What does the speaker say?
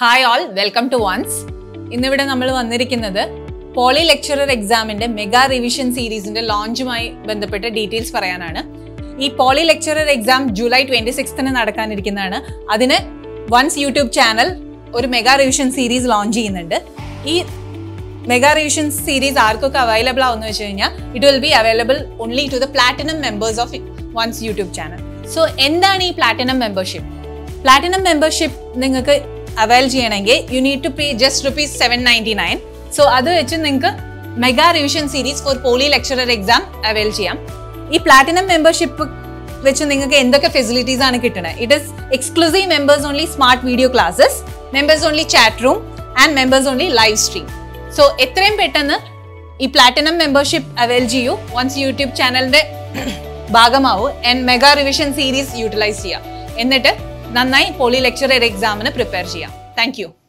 hi all welcome to Ones ഇന്നിവിടെ നമ്മൾ വന്നിരിക്കുന്നത് പോളി ലെക്ചറർ എക്സാമിന്റെ മെഗാ റിവിഷൻ സീരീസിന്റെ ലോഞ്ചുമായി ബന്ധപ്പെട്ട ഡീറ്റെയിൽസ് പറയാനാണ് ഈ poly lecturer exam July twenty സിക്സ്തിന് നടക്കാനിരിക്കുന്നതാണ് അതിന് വൺസ് യൂട്യൂബ് ചാനൽ ഒരു മെഗാ റിവിഷൻ സീരീസ് ലോഞ്ച് ചെയ്യുന്നുണ്ട് ഈ മെഗാ റിവിഷൻ സീരീസ് ആർക്കൊക്കെ അവൈലബിൾ ആവുന്ന വെച്ച് കഴിഞ്ഞാൽ it will be available only to the platinum members of Ones YouTube channel so എന്താണ് ഈ പ്ലാറ്റിനം മെമ്പർഷിപ്പ് പ്ലാറ്റിനം മെമ്പർഷിപ്പ് നിങ്ങൾക്ക് അവൈൽ ചെയ്യണമെങ്കിൽ you need to pay just rupees seven ninety nine so അത് വെച്ച് നിങ്ങൾക്ക് mega revision series for poly lecturer exam avail ചെയ്യാം ഈ platinum membership വെച്ച് നിങ്ങൾക്ക് എന്തൊക്കെ ഫെസിലിറ്റീസ് ആണ് കിട്ടുന്നത് it is exclusive members only smart video classes members only chat room and members only live stream so എത്രയും പെട്ടെന്ന് ഈ പ്ലാറ്റിനം മെമ്പർഷിപ്പ് അവൈൽ ചെയ്യൂ വൺസ് യൂട്യൂബ് ചാനലിന്റെ ഭാഗമാവൂ and mega revision series utilise ചെയ്യാം എന്നിട്ട് നന്നായി പോളി ലെക്ചറർ എക്സാമിന് പ്രിപ്പയർ ചെയ്യാം താങ്ക് യു